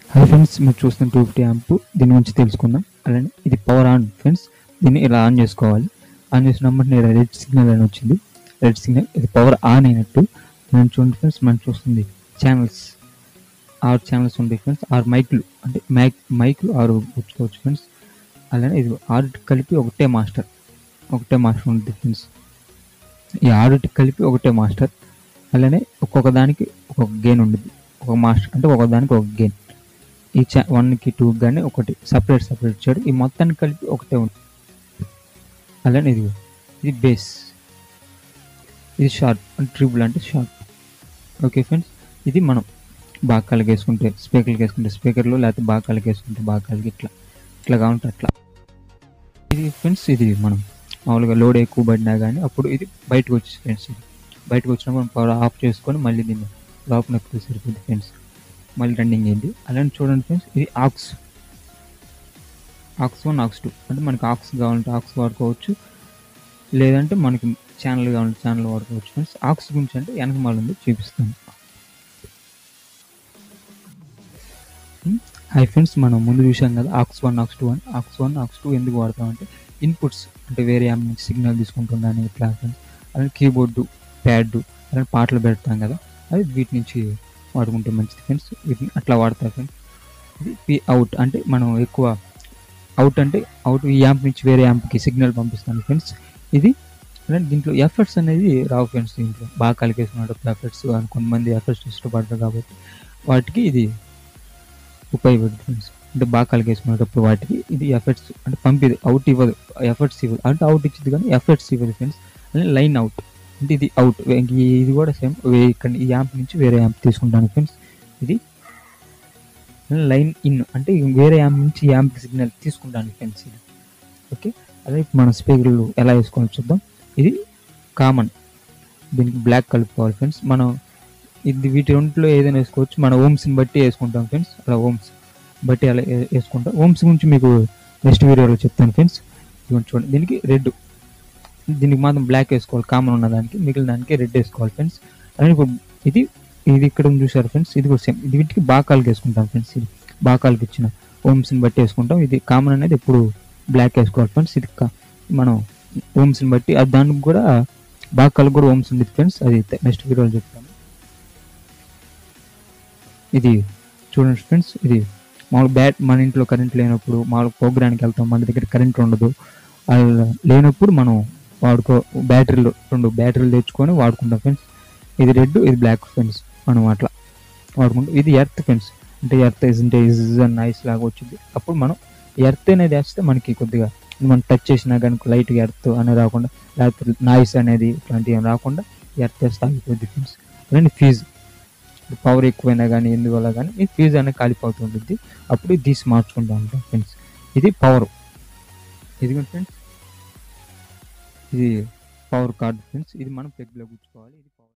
hi friends మీరు చూస్తున్న two fifty amp దీని గురించి తెలుసుకుందాం అలానే ఇది పవర్ ఆన్ ఫ్రెండ్స్ దీన్ని ఇలా ఆన్ చేసుకోవాలి ఆన్ చేసినప్పుడు నేను రెడ్ సిగ్నల్ అని వచ్చింది రెడ్ సిగ్నల్ ఇది పవర్ ఆన్ అయినట్టు మనం చూడండి ఫ్రెండ్స్ మనం చూస్తుంది ఛానల్స్ ఆరు ఛానల్స్ ఉంటాయి ఫ్రెండ్స్ ఆరు మైక్లు అంటే మైక్ మైక్లు ఆరు ఉంచుకోవచ్చు ఫ్రెండ్స్ అలానే ఇది ఆరుటి కలిపి ఒకటే మాస్టర్ ఒకటే మాస్టర్ ఉంటుంది ఫ్రెండ్స్ ఈ ఆరుటి కలిపి ఒకటే మాస్టర్ అలానే ఒక్కొక్క దానికి ఒక్కొక్క గెయిన్ ఉంటుంది ఒక మాస్టర్ అంటే ఒక్కొక్క దానికి ఒక గెయిన్ ఈ చా వన్కి టూ కానీ ఒకటి సపరేట్ సపరేట్ ఇచ్చాడు ఈ మొత్తానికి కలిపి ఒకటే ఉంటుంది అలానే ఇది ఇది బేస్ ఇది షార్ప్ అంటే ట్రిపుల్ అంటే షార్ప్ ఓకే ఫ్రెండ్స్ ఇది మనం బాకాలకి వేసుకుంటే స్పీకర్కి వేసుకుంటే స్పీకర్లో లేకపోతే బాకాలకి వేసుకుంటే బాకాలకి ఇట్లా ఇట్లా కావాలంటే అట్లా ఇది ఫ్రెండ్స్ ఇది మనం మామూలుగా లోడ్ ఎక్కువ పడినా కానీ అప్పుడు ఇది బయటకు వచ్చేసి ఫ్రెండ్స్ ఇది బయటకు వచ్చినప్పుడు మనం పవర్ ఆఫ్ చేసుకొని మళ్ళీ దీన్ని లోపల నొక్కితే సరిపోతుంది ఫ్రెండ్స్ మళ్ళీ రన్నింగ్ అయింది అలానే చూడండి ఫ్రెండ్స్ ఇది aux aux one aux two అంటే మనకి ఆక్స్ కావాలంటే ఆక్స్ వాడుకోవచ్చు లేదంటే మనకి ఛానల్ కావాలంటే ఛానల్ వాడుకోవచ్చు ఫ్రెండ్స్ ఆక్స్ గురించి అంటే వెనక మళ్ళీ ఉంది చూపిస్తాను హై ఫ్రెండ్స్ మనం ముందు చూసాం కదా ఆక్స్ వన్ ఆక్స్ టూ అని ఆక్స్ వన్ ఆక్స్ టూ ఎందుకు వాడతామంటే ఇన్పుట్స్ అంటే వేరే యాప్ నుంచి సిగ్నల్ తీసుకుంటుందని ఇట్లా ఫ్రెండ్స్ అలానే కీబోర్డు ప్యాడ్ అలానే పాటలు పెడతాం కదా అది వీటి నుంచి వాడుకుంటే మంచిది ఫ్రెండ్స్ వీటిని అట్లా వాడతారు ఫ్రెండ్స్ ఇది పి అవుట్ అంటే మనం ఎక్కువ అవుట్ అంటే అవుట్ ఈ యాంప్ నుంచి వేరే యాంప్కి సిగ్నల్ పంపిస్తాను ఫ్రెండ్స్ ఇది అలానే దీంట్లో ఎఫర్ట్స్ అనేది రావు ఫ్రెండ్స్ దీంట్లో బాగా కలిగేసుకున్నప్పుడు ఎఫర్ట్స్ అని కొంతమంది ఎఫర్ట్స్ ఇష్టపడతారు కాబట్టి వాటికి ఇది ఉపయోగపడుతుంది ఫ్రెండ్స్ అంటే బాగా కలిగేసుకునేటప్పుడు వాటికి ఇది ఎఫర్ట్స్ అంటే పంపిది అవుట్ ఇవ్వదు ఎఫర్ట్స్ ఇవ్వదు అంటే అవుట్ ఇచ్చింది కానీ ఎఫర్ట్స్ ఇవ్వదు ఫ్రెండ్స్ అంటే లైన్ అవుట్ అంటే ఇది అవుట్ ఇది కూడా సేమ్ ఇక్కడ ఈ యాంప్ నుంచి వేరే యాంప్ తీసుకుంటాను ఫ్రెండ్స్ ఇది లైన్ ఇన్ అంటే వేరే యాంప్ నుంచి ఈ యాంప్ సిగ్నల్ తీసుకుంటాను ఫ్రెండ్స్ ఇది ఓకే అదే మన స్పీకర్లు ఎలా వేసుకోవాలో చూద్దాం ఇది కామన్ దీనికి బ్లాక్ కలుపుకోవాలి ఫ్రెండ్స్ మనం ఇది వీటి రెండులో ఏదైనా వేసుకోవచ్చు మన ఓమ్స్ని బట్టి వేసుకుంటాం ఫ్రెండ్స్ అలా ఓమ్స్ బట్టి అలా వే- వేసుకుంటాం ఓమ్స్ గురించి మీకు నెక్స్ట్ వీడియోలో చెప్తాను ఫ్రెండ్స్ ఇదిగోండి చూడండి దీనికి రెడ్ దీనికి మాత్రం బ్లాక్ వేసుకోవాలి కామన్ ఉన్న దానికి మిగిలిన దానికి రెడ్ వేసుకోవాలి ఫ్రెండ్స్ అలానే ఇప్పుడు ఇది ఇది ఇక్కడ ఉంది చూసారు ఫ్రెండ్స్ ఇది కూడా సేమ్ ఇది వీటికి బాకాలకి వేసుకుంటాం ఫ్రెండ్స్ ఇది బాకాలకి ఇచ్చిన ఓమ్స్ని బట్టి వేసుకుంటాం ఇది కామన్ అనేది ఎప్పుడు బ్లాక్ వేసుకోవాలి ఫ్రెండ్స్ ఇది కా- మనం ఓమ్స్ని బట్టి అది దానికి కూడా బాకాలకు కూడా ఓమ్స్ ఉంది ఫ్రెండ్స్ అది నెక్స్ట్ వీడియోలో చెప్తాను ఇది చూడండి ఫ్రెండ్స్ ఇది మామూలు బ్యాట్ మన ఇంట్లో కరెంట్ లేనప్పుడు మామూలు ప్రోగ్రామ్కి వెళ్తాం మన దగ్గర కరెంట్ ఉండదు అది లేనప్పుడు మనం వాడుకో బ్యాటరీలు రెండు బ్యాటరీలు తెచ్చుకొని వాడుకుంటాం ఫ్రెండ్స్ ఇది రెడ్ ఇది బ్లాక్ ఫ్రెండ్స్ మనం అట్లా వాడుకుంటాం ఇది ఎర్త్ ఫ్రెండ్స్ అంటే ఎర్త్ అంటే ఇజ్ నైస్ లాగా వచ్చింది అప్పుడు మనం ఎర్త్ అనేది వేస్తే మనకి కొద్దిగా మనం టచ్ చేసినా కానీ లైట్గా ఎర్త్ అనేది రాకుండా లేకపోతే నాయిస్ అనేది ఇట్లాంటివి ఏం రాకుండా ఎర్త్ వేస్తే ఆగిపోద్ది ఫ్రెండ్స్ అలానే ఫీజు పవర్ ఎక్కువైనా కానీ ఎందువల్ల కానీ ఈ ఫీజు అనేది కాలిపోతుంటుంది అప్పుడు తీసి మార్చుకుంటూ ఉంటాం ఫ్రెండ్స్ ఇది పవర్ ఇది ఫ్రెండ్స్ ఇది పవర్ కార్డ్ ఫ్రెండ్స్ ఇది మనం పెగ్లో కూర్చోవాలి ఇది